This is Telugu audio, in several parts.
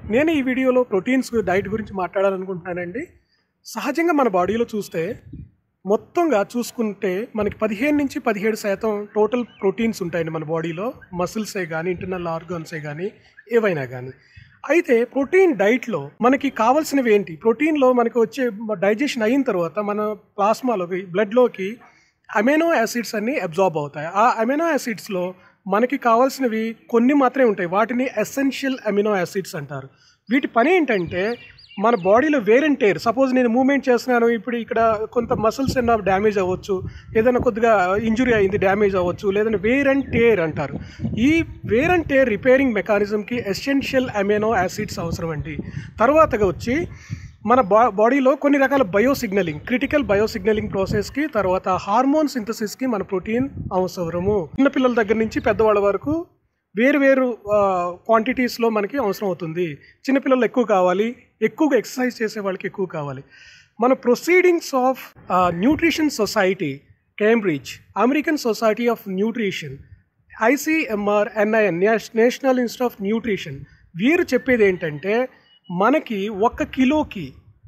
నేను ఈ వీడియోలో ప్రోటీన్స్ డైట్ గురించి మాట్లాడాలనుకుంటున్నానండి సహజంగా మన బాడీలో చూస్తే మొత్తంగా చూసుకుంటే మనకి పదిహేను నుంచి పదిహేడు శాతం టోటల్ ప్రోటీన్స్ ఉంటాయండి మన బాడీలో మసిల్సే కానీ ఇంటర్నల్ ఆర్గాన్సే కానీ ఏవైనా కానీ అయితే ప్రోటీన్ డైట్లో మనకి కావాల్సినవి ఏంటి ప్రోటీన్లో మనకి వచ్చే డైజెషన్ అయిన తర్వాత మన ప్లాస్మాలోకి బ్లడ్లోకి అమైనో యాసిడ్స్ అన్నీ అబ్జార్బ్ అవుతాయి ఆ అమైనో యాసిడ్స్లో మనకి కావాల్సినవి కొన్ని మాత్రమే ఉంటాయి వాటిని ఎసెన్షియల్ అమినో యాసిడ్స్ అంటారు వీటి పని ఏంటంటే మన బాడీలో వేర్ అండ్ టేర్ సపోజ్ నేను మూవ్మెంట్ చేస్తున్నాను ఇప్పుడు ఇక్కడ కొంత మసిల్స్ ఏమైనా డ్యామేజ్ అవ్వచ్చు ఏదైనా కొద్దిగా ఇంజురీ అయింది డ్యామేజ్ అవ్వచ్చు లేదంటే వేర్ అండ్ టేర్ అంటారు ఈ వేర్ అండ్ టేర్ రిపేరింగ్ మెకానిజంకి ఎసెన్షియల్ అమినో యాసిడ్స్ అవసరం అండి తర్వాతగా వచ్చి మన బా బాడీలో కొన్ని రకాల బయోసిగ్నలింగ్ క్రిటికల్ బయోసిగ్నలింగ్ ప్రాసెస్కి తర్వాత హార్మోన్ సింథసిస్కి మన ప్రోటీన్ అవసరము చిన్నపిల్లల దగ్గర నుంచి పెద్దవాళ్ళ వరకు వేరు వేరు క్వాంటిటీస్లో మనకి అవసరం అవుతుంది చిన్నపిల్లలు ఎక్కువ కావాలి ఎక్కువగా ఎక్సర్సైజ్ చేసే వాళ్ళకి ఎక్కువ కావాలి మన Proceedings of Nutrition Society Cambridge American Society of Nutrition ICMR NIN National Institute of Nutrition వీరు చెప్పేది ఏంటంటే మనకి ఒక కిలోకి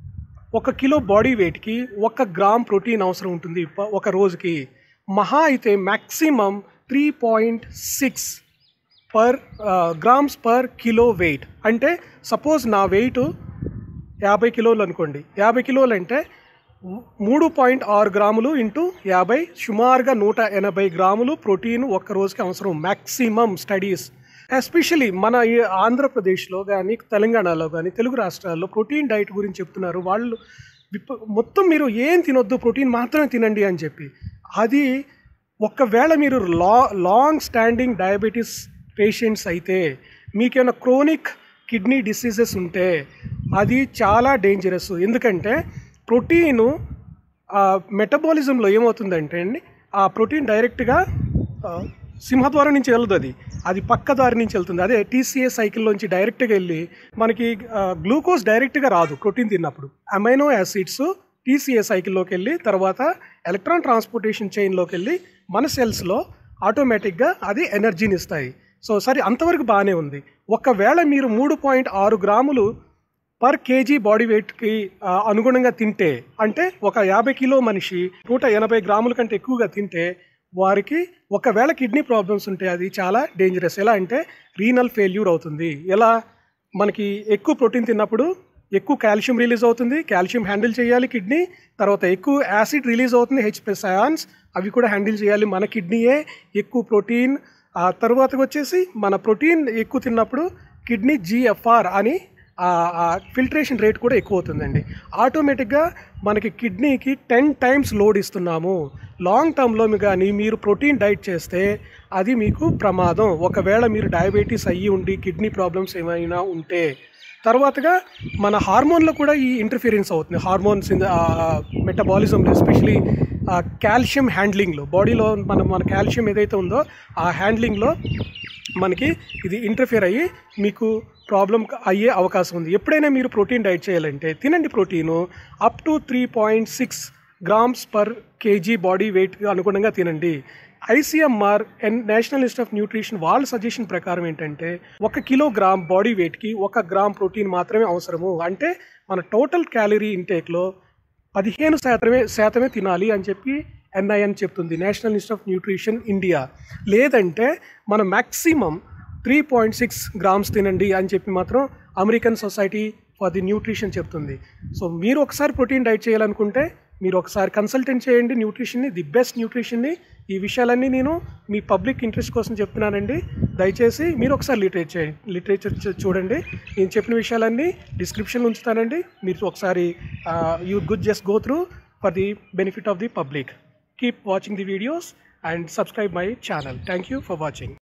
ఒక కిలో బాడీ వెయిట్కి ఒక గ్రామ్ ప్రోటీన్ అవసరం ఉంటుంది ప- ఒక రోజుకి మహా అయితే maximum three point six per grams per kilo weight అంటే సపోజ్ నా వెయిట్ యాభై కిలోలు అనుకోండి యాభై కిలోలు అంటే మూడు పాయింట్ ఆరు గ్రాములు ఇంటూ యాభై సుమారుగా నూట ఎనభై గ్రాములు ప్రోటీన్ ఒక్క రోజుకి అవసరం మ్యాక్సిమం స్టడీస్ ఎస్పెషలీ మన ఈ ఆంధ్రప్రదేశ్లో కానీ తెలంగాణలో కానీ తెలుగు రాష్ట్రాల్లో ప్రోటీన్ డైట్ గురించి చెప్తున్నారు వాళ్ళు విప్ప- మొత్తం మీరు ఏం తినొద్దు ప్రోటీన్ మాత్రమే తినండి అని చెప్పి అది ఒకవేళ మీరు లా లాంగ్ స్టాండింగ్ డయాబెటీస్ పేషెంట్స్ అయితే మీకేమైనా క్రోనిక్ కిడ్నీ డిసీజెస్ ఉంటే అది చాలా డేంజరస్ ఎందుకంటే ప్రోటీను మెటబాలిజంలో ఏమవుతుందంటే అండి ఆ ప్రోటీన్ డైరెక్ట్గా ఆ, సింహద్వారం నుంచి వెళ్ళదు అది అది పక్క దారి నుంచి వెళ్తుంది అదే టీసీఏ సైకిల్లోంచి డైరెక్ట్గా వెళ్ళి మనకి గ్లూకోజ్ డైరెక్ట్గా రాదు ప్రోటీన్ తిన్నప్పుడు అమైనో యాసిడ్స్ టీసీఏ సైకిల్లోకి వెళ్ళి తర్వాత ఎలక్ట్రాన్ ట్రాన్స్పోర్టేషన్ చైన్లోకి వెళ్ళి మన సెల్స్లో ఆటోమేటిక్గా అది ఎనర్జీని ఇస్తాయి సో సరే అంతవరకు బాగానే ఉంది ఒకవేళ మీరు మూడు పాయింట్ ఆరు గ్రాములు పర్ కేజీ బాడీ వెయిట్కి ఆ, అనుగుణంగా తింటే అంటే ఒక యాభై కిలో మనిషి నూట ఎనభై గ్రాముల కంటే ఎక్కువగా తింటే వారికి ఒకవేళ కిడ్నీ ప్రాబ్లమ్స్ ఉంటే అది చాలా డేంజరస్ ఎలా అంటే రీనల్ ఫెయిల్యూర్ అవుతుంది ఎలా మనకి ఎక్కువ ప్రోటీన్ తిన్నప్పుడు ఎక్కువ కాల్షియం రిలీజ్ అవుతుంది కాల్షియం హ్యాండిల్ చేయాలి కిడ్నీ తర్వాత ఎక్కువ యాసిడ్ రిలీజ్ అవుతుంది హెచ్ ప్లస్ అయాన్స్ అవి కూడా హ్యాండిల్ చేయాలి మన కిడ్నీయే ఎక్కువ ప్రోటీన్ ఆ తర్వాత వచ్చేసి మన ప్రోటీన్ ఎక్కువ తిన్నప్పుడు కిడ్నీ జిఎఫ్ఆర్ అని ఫిల్ట్రేషన్ రేట్ కూడా ఎక్కువ అవుతుందండి ఆటోమేటిక్గా మనకి కిడ్నీకి టెన్ టైమ్స్ లోడ్ ఇస్తున్నాము లాంగ్ టర్మ్లో కానీ మీరు ప్రోటీన్ డైట్ చేస్తే అది మీకు ప్రమాదం ఒకవేళ మీరు డయాబెటీస్ అయ్యి ఉండి కిడ్నీ ప్రాబ్లమ్స్ ఏమైనా ఉంటే తర్వాతగా మన హార్మోన్లో కూడా ఈ ఇంటర్ఫిరెన్స్ అవుతుంది హార్మోన్స్ ఇన్ మెటబాలిజంలో ఎస్పెషలీ కాల్షియం హ్యాండ్లింగ్లో బాడీలో మన మన కాల్షియం ఏదైతే ఉందో ఆ హ్యాండ్లింగ్లో మనకి ఇది ఇంటర్ఫియర్ అయ్యి మీకు ప్రాబ్లం అయ్యే అవకాశం ఉంది ఎప్పుడైనా మీరు ప్రోటీన్ డైట్ చేయాలంటే తినండి protein up to three point six grams per KG body వెయిట్కి అనుగుణంగా తినండి ICMR and National Institute of Nutrition వాళ్ళ సజెషన్ ప్రకారం ఏంటంటే ఒక కిలోగ్రామ్ బాడీ వెయిట్కి ఒక గ్రామ్ ప్రోటీన్ మాత్రమే అవసరము అంటే మన టోటల్ క్యాలరీ ఇంటేక్లో పదిహేను శాతమే శాతమే తినాలి అని చెప్పి ఎన్ఐఎన్ చెప్తుంది National Institute of Nutrition India లేదంటే మన maximum three point six grams తినండి అని చెప్పి మాత్రం American Society for the Nutrition చెప్తుంది సో మీరు ఒకసారి ప్రోటీన్ డైట్ చేయాలనుకుంటే మీరు ఒకసారి కన్సల్టెంట్ చేయండి న్యూట్రిషన్ని ది బెస్ట్ న్యూట్రిషన్ని ఈ విషయాలన్నీ నేను మీ పబ్లిక్ ఇంట్రెస్ట్ కోసం చెప్తున్నానండి దయచేసి మీరు ఒకసారి లిటరేచర్ చేయండి లిటరేచర్ చూ- చూడండి నేను చెప్పిన విషయాలన్నీ డిస్క్రిప్షన్లో ఉంచుతానండి మీరు ఒకసారి you good just go through for the benefit of the public keep watching the videos and subscribe my channel thank you for watching